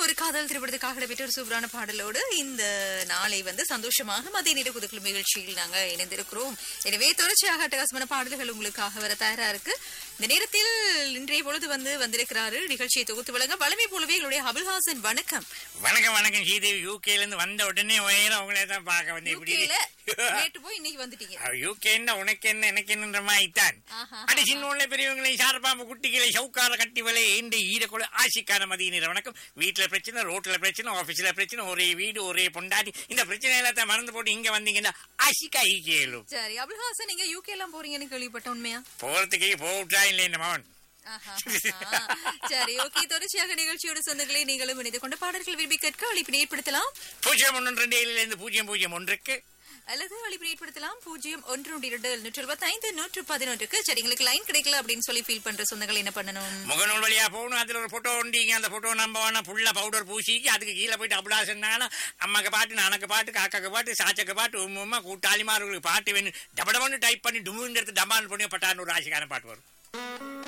ஒரு காதல் திரைப்படத்துக்காக இடம்பெற்ற ஒரு சூப்பரான பாடலோடு இந்த நாளை வந்து சந்தோஷமாக மதிய நேர குதுக்கல் நிகழ்ச்சியில் நாங்க இணைந்திருக்கிறோம் எனவே தொடர்ச்சியாக அட்டகாசமான பாடல்கள் உங்களுக்காக வர தயாரா இருக்கு இந்த நேரத்தில் இன்றைய பொழுது வந்து வந்திருக்கிறாரு நிகழ்ச்சியை தொகுத்து வழங்க வளமை போலவே எங்களுடைய அபுல்ஹாசன் வணக்கம் வணக்கம் வணக்கம் ஸ்ரீதேவி யூகேல இருந்து வந்த உடனே உயரம் உங்களை தான் பார்க்க வந்தேன் இப்படி யூகேல நேற்று போய் இன்னைக்கு வந்துட்டீங்க யூகே என்ன உனக்கு என்ன எனக்கு என்னன்ற மாதிரித்தான் ஆஹா. அடி சின்ன உள்ள பெரியவங்களை சாரப்பாம்பு குட்டிகளை சவுக்கார கட்டி வலை இந்த ஈரக்குள்ள ஆசிக்கான மதியினர் வணக்கம் வீட்டுல பிரச்சனை ரோட்ல பிரச்சனை ஆபீஸ்ல பிரச்சனை ஒரே வீடு ஒரே பொண்டாட்டி இந்த பிரச்சனை எல்லாத்தையும் மறந்து போட்டு இங்க வந்தீங்கன்னா ஆசிக்கா ஈக்கேலும் சரி அபுல்ஹாசன் நீங்க யூகே எல்லாம் போறீங்கன்னு கேள்விப்பட்ட உண்மையா போறதுக்கே போட்டா இல்லை இந்த மகன் ஆஹா, ஆஹா. சரி ஓகே தொடர்ச்சியாக நிகழ்ச்சியோட சொந்தங்களை நீங்களும் இணைந்து கொண்ட பாடல்கள் விரும்பி கேட்க அழைப்பினை ஏற்படுத்தலாம் பூஜ்ஜியம் ஒன்று ரெண்டு ஏழுல இருந்து பூஜ்ஜியம் பூஜ்ஜியம் ஒன்றுக்கு அல்லது அழைப்பினை ஏற்படுத்தலாம் பூஜ்ஜியம் ஒன்று ஒன்று இரண்டு நூற்று எழுபத்தைந்து நூற்று பதினொன்றுக்கு சரி எங்களுக்கு லைன் கிடைக்கல அப்படின்னு சொல்லி ஃபீல் பண்ற சொந்தங்கள் என்ன பண்ணணும் முகநூல் வழியா போகணும் அதுல ஒரு போட்டோ உண்டீங்க அந்த போட்டோ நம்ம வேணா ஃபுல்லா பவுடர் பூசிக்கு அதுக்கு கீழே போயிட்டு அபுலாசன்னால அம்மாக்கு பாட்டு நானக்கு பாட்டு காக்காக்கு பாட்டு சாச்சக்கு பாட்டு உம்மா உம்மா கூட்டாளிமார்களுக்கு பாட்டு வேணும் டபடபன்னு டைப் பண்ணி டுமுன்னு எடுத்து டமால் பண்ணி பட்டான்னு ஒரு ராசிக்காரன் பாட்டு வரும்